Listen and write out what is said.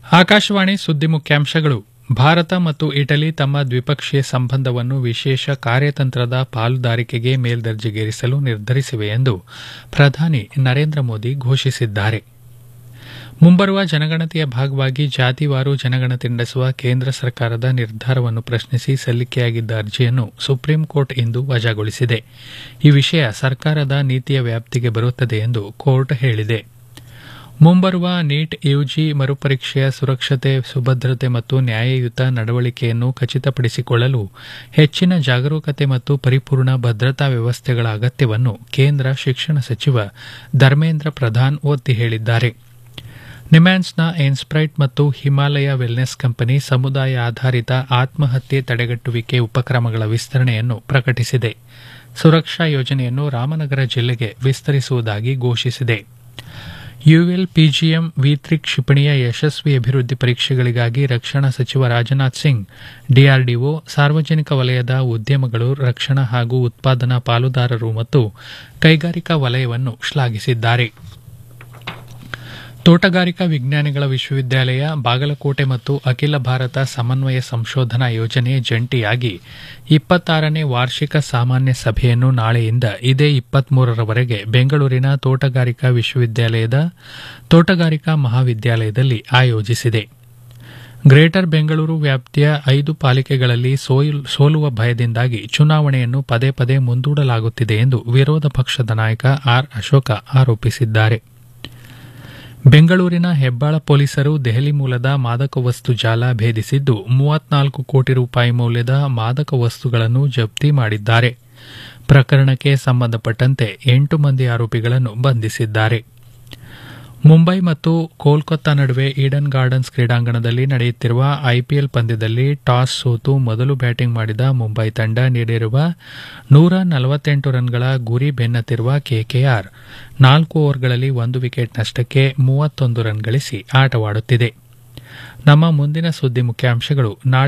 ಆಕಾಶವಾಣಿ ಸುದ್ದಿ ಮುಖ್ಯಾಂಶಗಳು ಭಾರತ ಮತ್ತು ಇಟಲಿ ತಮ್ಮ ದ್ವಿಪಕ್ಷೀಯ ಸಂಬಂಧವನ್ನು ವಿಶೇಷ ಕಾರ್ಯತಂತ್ರದ ಪಾಲುದಾರಿಕೆಗೆ ಮೇಲ್ದರ್ಜೆಗೇರಿಸಲು ನಿರ್ಧರಿಸಿವೆ ಎಂದು ಪ್ರಧಾನಿ ನರೇಂದ್ರ ಮೋದಿ ಘೋಷಿಸಿದ್ದಾರೆ ಮುಂಬರುವ ಜನಗಣತಿಯ ಭಾಗವಾಗಿ ಜಾತಿವಾರು ಜನಗಣತಿ ನಡೆಸುವ ಕೇಂದ್ರ ಸರ್ಕಾರದ ನಿರ್ಧಾರವನ್ನು ಪ್ರಶ್ನಿಸಿ ಸಲ್ಲಿಕೆಯಾಗಿದ್ದ ಅರ್ಜಿಯನ್ನು ಸುಪ್ರೀಂ ಕೋರ್ಟ್ ಇಂದು ವಜಾಗೊಳಿಸಿದೆ ಈ ವಿಷಯ ಸರ್ಕಾರದ ನೀತಿಯ ವ್ಯಾಪ್ತಿಗೆ ಬರುತ್ತದೆ ಎಂದು ಕೋರ್ಟ್ ಹೇಳಿದೆ ಮುಂಬರುವ ನೀಟ್ ಯುಜಿ ಮರುಪರೀಕ್ಷೆಯ ಸುರಕ್ಷತೆ ಸುಭದ್ರತೆ ಮತ್ತು ನ್ಯಾಯಯುತ ನಡವಳಿಕೆಯನ್ನು ಖಚಿತಪಡಿಸಿಕೊಳ್ಳಲು ಹೆಚ್ಚಿನ ಜಾಗರೂಕತೆ ಮತ್ತು ಪರಿಪೂರ್ಣ ಭದ್ರತಾ ವ್ಯವಸ್ಥೆಗಳ ಅಗತ್ಯವನ್ನು ಕೇಂದ್ರ ಶಿಕ್ಷಣ ಸಚಿವ ಧರ್ಮೇಂದ್ರ ಪ್ರಧಾನ್ ಒತ್ತಿ ಹೇಳಿದ್ದಾರೆ ನಿಮ್ಯಾನ್ಸ್ನ ಏನ್ಸ್ಪ್ರೈಟ್ ಮತ್ತು ಹಿಮಾಲಯ ವೆಲ್ನೆಸ್ ಕಂಪನಿ ಸಮುದಾಯ ಆಧಾರಿತ ಆತ್ಮಹತ್ಯೆ ತಡೆಗಟ್ಟುವಿಕೆ ಉಪಕ್ರಮಗಳ ವಿಸ್ತರಣೆಯನ್ನು ಪ್ರಕಟಿಸಿದೆ ಸುರಕ್ಷಾ ಯೋಜನೆಯನ್ನು ರಾಮನಗರ ಜಿಲ್ಲೆಗೆ ವಿಸ್ತರಿಸುವುದಾಗಿ ಘೋಷಿಸಿದೆ ಯುಎಲ್ ಪಿಜಿಎಂ ವಿ ತ್ರಿ ಕ್ಷಿಪಣಿಯ ಯಶಸ್ವಿ ಅಭಿವೃದ್ಧಿ ಪರೀಕ್ಷೆಗಳಿಗಾಗಿ ರಕ್ಷಣಾ ಸಚಿವ ರಾಜನಾಥ್ ಸಿಂಗ್ ಡಿಆರ್ಡಿಒ ಸಾರ್ವಜನಿಕ ವಲಯದ ಉದ್ಯಮಗಳು ರಕ್ಷಣಾ ಹಾಗೂ ಉತ್ಪಾದನಾ ಪಾಲುದಾರರು ಮತ್ತು ಕೈಗಾರಿಕಾ ವಲಯವನ್ನು ಶ್ಲಾಘಿಸಿದ್ದಾರೆ ತೋಟಗಾರಿಕಾ ವಿಜ್ಞಾನಿಗಳ ವಿಶ್ವವಿದ್ಯಾಲಯ ಬಾಗಲಕೋಟೆ ಮತ್ತು ಅಖಿಲ ಭಾರತ ಸಮನ್ವಯ ಸಂಶೋಧನಾ ಯೋಜನೆ ಜಂಟಿಯಾಗಿ ಇಪ್ಪತ್ತಾರನೇ ವಾರ್ಷಿಕ ಸಾಮಾನ್ಯ ಸಭೆಯನ್ನು ನಾಳೆಯಿಂದ ಇದೇ ಇಪ್ಪತ್ಮೂರರವರೆಗೆ ಬೆಂಗಳೂರಿನ ತೋಟಗಾರಿಕಾ ವಿಶ್ವವಿದ್ಯಾಲಯದ ತೋಟಗಾರಿಕಾ ಮಹಾವಿದ್ಯಾಲಯದಲ್ಲಿ ಆಯೋಜಿಸಿದೆ ಗ್ರೇಟರ್ ಬೆಂಗಳೂರು ವ್ಯಾಪ್ತಿಯ ಐದು ಪಾಲಿಕೆಗಳಲ್ಲಿ ಸೋಲುವ ಭಯದಿಂದಾಗಿ ಚುನಾವಣೆಯನ್ನು ಪದೇ ಪದೇ ಮುಂದೂಡಲಾಗುತ್ತಿದೆ ಎಂದು ವಿರೋಧ ಪಕ್ಷದ ನಾಯಕ ಆರ್ ಅಶೋಕ ಆರೋಪಿಸಿದ್ದಾರೆ ಬೆಂಗಳೂರಿನ ಹೆಬ್ಬಾಳ ಪೊಲೀಸರು ದೆಹಲಿ ಮೂಲದ ಮಾದಕ ವಸ್ತು ಜಾಲ ಭೇದಿಸಿದ್ದು ಮೂವತ್ನಾಲ್ಕು ಕೋಟಿ ರೂಪಾಯಿ ಮೌಲ್ಯದ ಮಾದಕ ವಸ್ತುಗಳನ್ನು ಜಪ್ತಿ ಮಾಡಿದ್ದಾರೆ ಪ್ರಕರಣಕ್ಕೆ ಸಂಬಂಧಪಟ್ಟಂತೆ ಎಂಟು ಮಂದಿ ಆರೋಪಿಗಳನ್ನು ಬಂಧಿಸಿದ್ದಾರೆ ಮುಂಬೈ ಮತ್ತು ಕೋಲ್ಕತ್ತಾ ನಡುವೆ ಈಡನ್ ಗಾರ್ಡನ್ಸ್ ಕ್ರೀಡಾಂಗಣದಲ್ಲಿ ನಡೆಯುತ್ತಿರುವ ಐಪಿಎಲ್ ಪಂದ್ಯದಲ್ಲಿ ಟಾಸ್ ಸೋತು ಮೊದಲು ಬ್ಯಾಟಿಂಗ್ ಮಾಡಿದ ಮುಂಬೈ ತಂಡ ನೀಡಿರುವ ನೂರ ನಲವತ್ತೆಂಟು ರನ್ಗಳ ಗುರಿ ಬೆನ್ನತ್ತಿರುವ ಕೆಕೆಆರ್ ನಾಲ್ಕು ಓವರ್ಗಳಲ್ಲಿ ಒಂದು ವಿಕೆಟ್ ನಷ್ಟಕ್ಕೆ ಮೂವತ್ತೊಂದು ರನ್ ಗಳಿಸಿ ಆಟವಾಡುತ್ತಿದೆ ನಮ್ಮ ಮುಂದಿನ ಸುದ್ದಿ ಮುಖ್ಯಾಂಶಗಳು ನಾಳೆ